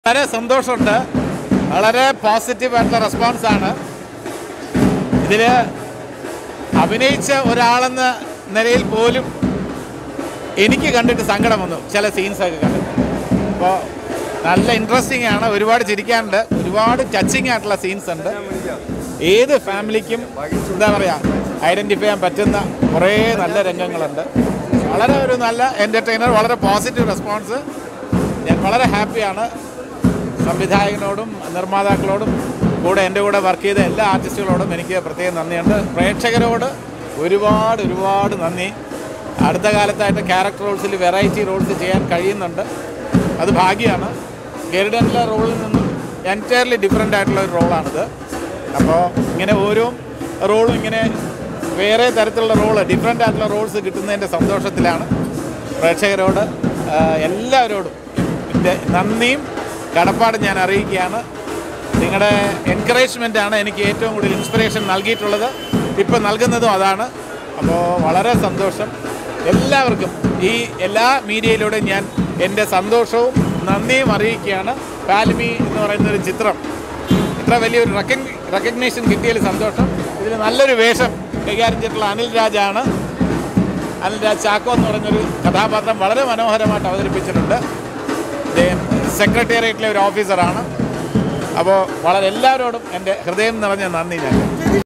വളരെ സന്തോഷമുണ്ട് വളരെ പോസിറ്റീവ് ആയിട്ടുള്ള റെസ്പോൺസ് ആണ് ഇതിൽ അഭിനയിച്ച ഒരാളെന്ന നിലയിൽ പോലും എനിക്ക് കണ്ടിട്ട് സങ്കടം വന്നു ചില സീൻസൊക്കെ കണ്ടിട്ട് അപ്പോൾ നല്ല ഇൻട്രസ്റ്റിംഗ് ആണ് ഒരുപാട് ചിരിക്കാനുണ്ട് ഒരുപാട് ടച്ചിങ് ആയിട്ടുള്ള സീൻസ് ഉണ്ട് ഏത് ഫാമിലിക്കും എന്താ പറയുക ഐഡൻറ്റിഫൈ ചെയ്യാൻ പറ്റുന്ന കുറേ നല്ല രംഗങ്ങളുണ്ട് വളരെ ഒരു നല്ല എൻ്റർടൈനർ വളരെ പോസിറ്റീവ് റെസ്പോൺസ് ഞാൻ വളരെ ഹാപ്പിയാണ് സംവിധായകനോടും നിർമ്മാതാക്കളോടും കൂടെ എൻ്റെ കൂടെ വർക്ക് ചെയ്ത എല്ലാ ആർട്ടിസ്റ്റുകളോടും എനിക്ക് പ്രത്യേകം നന്ദിയുണ്ട് പ്രേക്ഷകരോട് ഒരുപാട് ഒരുപാട് നന്ദി അടുത്ത കാലത്തായിട്ട് ക്യാരക്ടർ റോൾസിൽ വെറൈറ്റി റോൾസ് ചെയ്യാൻ കഴിയുന്നുണ്ട് അത് ഭാഗ്യമാണ് ഗരുഡനിലെ റോളിൽ നിന്നും എൻറ്റയർലി ഡിഫറെൻ്റ് ആയിട്ടുള്ള ഒരു റോളാണിത് അപ്പോൾ ഇങ്ങനെ ഓരോ റോളും ഇങ്ങനെ വേറെ തരത്തിലുള്ള റോള് ഡിഫറെൻ്റ് ആയിട്ടുള്ള റോൾസ് കിട്ടുന്നതിൻ്റെ സന്തോഷത്തിലാണ് പ്രേക്ഷകരോട് ആ, എല്ലാവരോടും എൻ്റെ നന്ദിയും കടപ്പാടും ഞാൻ അറിയിക്കുകയാണ് നിങ്ങളുടെ എൻകറേജ്മെൻ്റ് ആണ് എനിക്ക് ഏറ്റവും കൂടുതൽ ഇൻസ്പിറേഷൻ നൽകിയിട്ടുള്ളത് ഇപ്പോൾ നൽകുന്നതും അതാണ് അപ്പോൾ വളരെ സന്തോഷം എല്ലാവർക്കും ഈ എല്ലാ മീഡിയയിലൂടെയും ഞാൻ എൻ്റെ സന്തോഷവും നന്ദിയും അറിയിക്കുകയാണ് പാൽമി എന്ന് പറയുന്ന ഒരു ചിത്രം ഇത്ര വലിയൊരു റെക്കഗ്നി റെക്കഗ്നേഷൻ കിട്ടിയതിൽ സന്തോഷം ഇതിൽ നല്ലൊരു വേഷം കൈകാര്യം ചെയ്തിട്ടുള്ള അനിൽ രാജാണ് അനിൽ രാജ് ചാക്കോ എന്ന് പറയുന്നൊരു കഥാപാത്രം വളരെ മനോഹരമായിട്ട് അവതരിപ്പിച്ചിട്ടുണ്ട് അദ്ദേഹം സെക്രട്ടേറിയറ്റിലെ ഒരു ഓഫീസറാണ് അപ്പോൾ വളരെ എല്ലാവരോടും എൻ്റെ ഹൃദയം നിറഞ്ഞ നന്ദി ഞാൻ